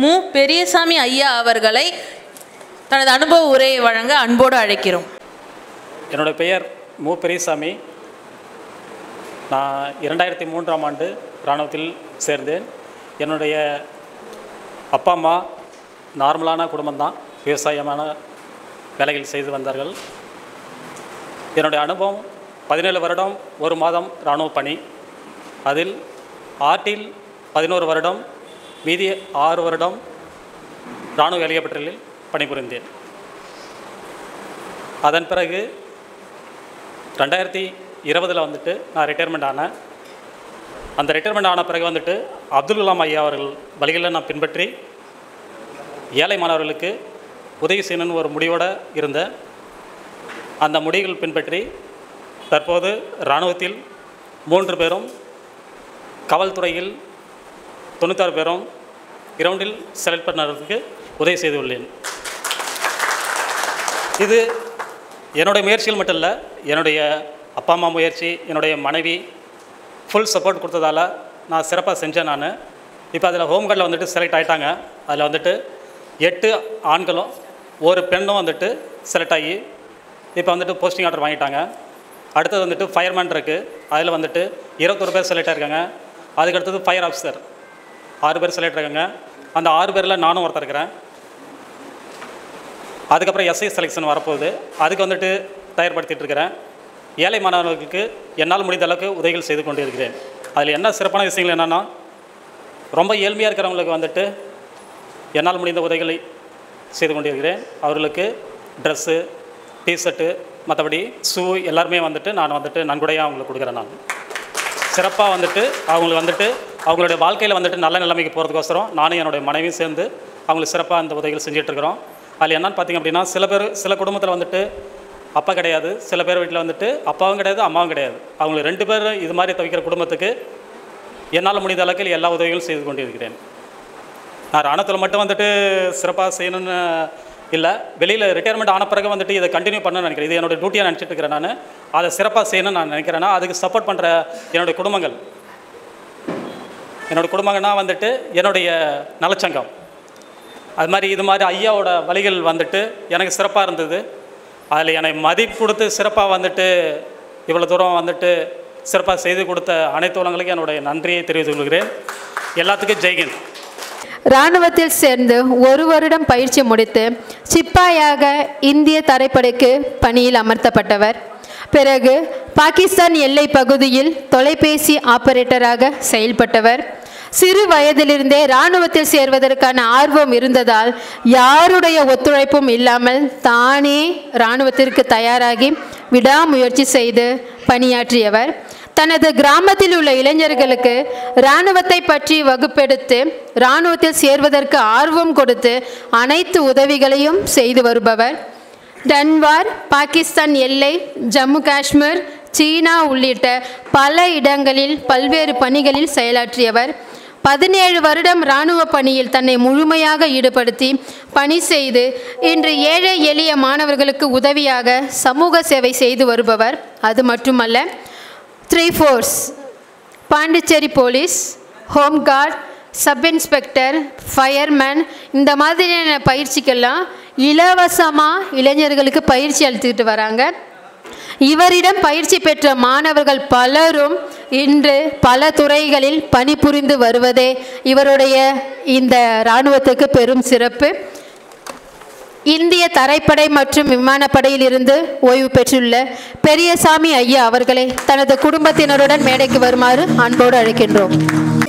மு பெரியசாமி ஐயா அவர்களை தனது அனுபவ உரையை வழங்க அன்போடு அழைக்கிறோம் என்னோட பெயர் மு பெரியசாமி நான் இரண்டாயிரத்தி மூன்றாம் ஆண்டு இராணுவத்தில் சேர்ந்தேன் என்னுடைய அப்பா அம்மா நார்மலான குடும்பம்தான் விவசாயமான வேலைகள் செய்து வந்தார்கள் என்னுடைய அனுபவம் பதினேழு வருடம் ஒரு மாதம் இராணுவ பணி அதில் ஆற்றில் பதினோரு வருடம் மீதி ஆறு வருடம் இராணுவ வேலையப்பற்றில் பணிபுரிந்தேன் அதன் பிறகு ரெண்டாயிரத்தி இருபதில் வந்துட்டு நான் ரிட்டையர்மெண்ட் ஆனேன் அந்த ரிட்டையர்மெண்ட் ஆன பிறகு வந்துட்டு அப்துல் கலாம் ஐயா அவர்கள் வழிகளை நான் பின்பற்றி ஏழை மாணவர்களுக்கு உதவி செய்யணும்னு ஒரு முடிவோடு இருந்தேன் அந்த முடிவுகள் பின்பற்றி தற்போது இராணுவத்தில் மூன்று பேரும் காவல்துறையில் தொண்ணூத்தாறு பேரும் கிரவுண்டில் செலக்ட் பண்ணுறதுக்கு உதவி செய்துள்ளேன் இது என்னுடைய முயற்சிகள் மட்டும் இல்லை என்னுடைய அப்பா அம்மா முயற்சி என்னுடைய மனைவி ஃபுல் சப்போர்ட் கொடுத்ததால நான் சிறப்பாக செஞ்சேன் நான் இப்போ அதில் ஹோம் கார்டில் வந்துட்டு செலக்ட் ஆகிட்டாங்க அதில் வந்துட்டு எட்டு ஆண்களும் ஒரு பெண்ணும் வந்துட்டு செலக்ட் ஆகி இப்போ வந்துட்டு போஸ்டிங் ஆர்டர் வாங்கிட்டாங்க அடுத்தது வந்துட்டு ஃபயர்மேன் இருக்குது அதில் வந்துட்டு இருபத்தொரு பேர் செலக்ட் ஆயிருக்காங்க அதுக்கு அடுத்தது ஃபயர் ஆஃபீஸர் ஆறு பேர் செலக்ட் இருக்காங்க அந்த ஆறு பேரில் நானும் ஒருத்தர் இருக்கிறேன் அதுக்கப்புறம் எஸ்ஐ செலெக்ஷன் வரப்போகுது அதுக்கு வந்துட்டு தயார்படுத்திட்டு இருக்கிறேன் ஏழை மாணவர்களுக்கு என்னால் முடிந்த அளவுக்கு உதவிகள் செய்து கொண்டு இருக்கிறேன் அதில் என்ன சிறப்பான விஷயங்கள் என்னென்னா ரொம்ப ஏழ்மையாக இருக்கிறவங்களுக்கு வந்துட்டு என்னால் முடிந்த உதவிகளை செய்து கொண்டிருக்கிறேன் அவர்களுக்கு ட்ரெஸ்ஸு டிஷர்ட்டு மற்றபடி ஷூ எல்லாருமே வந்துட்டு நான் வந்துட்டு நன்கொடையாக அவங்களுக்கு கொடுக்குறேன் நான் சிறப்பாக வந்துட்டு அவங்களுக்கு வந்துட்டு அவங்களுடைய வாழ்க்கையில் வந்துட்டு நல்ல நிலைமைக்கு போகிறதுக்கோசரம் நானும் என்னுடைய மனைவியும் சேர்ந்து அவங்களுக்கு சிறப்பாக அந்த உதவிகள் செஞ்சிட்ருக்கிறோம் அதில் என்னன்னு பார்த்தீங்க அப்படின்னா சில பேர் சில குடும்பத்தில் வந்துட்டு அப்பா கிடையாது சில பேர் வீட்டில் வந்துட்டு அப்பாவும் கிடையாது அம்மாவும் கிடையாது அவங்களுக்கு ரெண்டு பேர் இது மாதிரி தவிக்கிற குடும்பத்துக்கு என்னால் முடிந்த அளவுக்கு எல்லா உதவிகளும் செய்து கொண்டிருக்கிறேன் நான் ராணுவத்தில் மட்டும் வந்துட்டு சிறப்பாக செய்யணும்னு இல்லை வெளியில் ரிட்டையர்மெண்ட் ஆன பிறகு வந்துட்டு இதை கண்டினியூ பண்ணணும்னு நினைக்கிறேன் இது என்னோட டியூட்டியாக நினச்சிட்டு இருக்கிறேன் நான் அதை சிறப்பாக செய்யணும்னு நான் நினைக்கிறேன்னா அதுக்கு சப்போர்ட் பண்ணுற என்னுடைய குடும்பங்கள் என்னோட குடும்பங்கள்னா வந்துட்டு என்னுடைய நலச்சங்கம் அது மாதிரி இது மாதிரி ஐயாவோட வழிகள் வந்துட்டு எனக்கு சிறப்பாக இருந்தது அதில் என்னை மதிப்பு கொடுத்து சிறப்பாக வந்துட்டு இவ்வளோ தூரம் வந்துட்டு சிறப்பாக செய்து கொடுத்த அனைத்து உலகங்களுக்கும் என்னுடைய நன்றியை தெரிவித்துக் கொள்கிறேன் எல்லாத்துக்கும் ஜெய்ஹிந்த் இராணுவத்தில் சேர்ந்து ஒரு வருடம் பயிற்சி முடித்து சிப்பாயாக இந்திய தரைப்படைக்கு பணியில் அமர்த்தப்பட்டவர் பிறகு பாகிஸ்தான் எல்லை பகுதியில் தொலைபேசி ஆபரேட்டராக செயல்பட்டவர் சிறு வயதிலிருந்தே இராணுவத்தில் சேர்வதற்கான ஆர்வம் இருந்ததால் யாருடைய ஒத்துழைப்பும் இல்லாமல் தானே இராணுவத்திற்கு தயாராகி விடாமுயற்சி செய்து பணியாற்றியவர் தனது கிராமத்தில் உள்ள இளைஞர்களுக்கு இராணுவத்தை பற்றி வகுப்பெடுத்து இராணுவத்தில் சேர்வதற்கு ஆர்வம் கொடுத்து அனைத்து உதவிகளையும் செய்து வருபவர் டன்வார் பாகிஸ்தான் எல்லை ஜம்மு காஷ்மீர் சீனா உள்ளிட்ட பல இடங்களில் பல்வேறு பணிகளில் செயலாற்றியவர் பதினேழு வருடம் இராணுவ பணியில் தன்னை முழுமையாக ஈடுபடுத்தி பணி செய்து இன்று ஏழை எளிய மாணவர்களுக்கு உதவியாக சமூக சேவை செய்து வருபவர் அது மட்டுமல்ல three forces Pondicherry police home guard sub inspector fireman இந்த மாதிரியான பயிற்சிக்கெல்லாம் இலவசமாக இளைஞர்களுக்கு பயிற்சி அளித்துக்கிட்டு வராங்க இவரிடம் பயிற்சி பெற்ற மாணவர்கள் பலரும் இன்று பல துறைகளில் பணிபுரிந்து வருவதே இவருடைய இந்த இராணுவத்துக்கு பெரும் சிறப்பு இந்திய தரைப்படை மற்றும் விமானப்படையில் இருந்து ஓய்வு பெற்றுள்ள பெரியசாமி ஐயா அவர்களை தனது குடும்பத்தினருடன் மேடைக்கு வருமாறு அன்போடு அழைக்கின்றோம்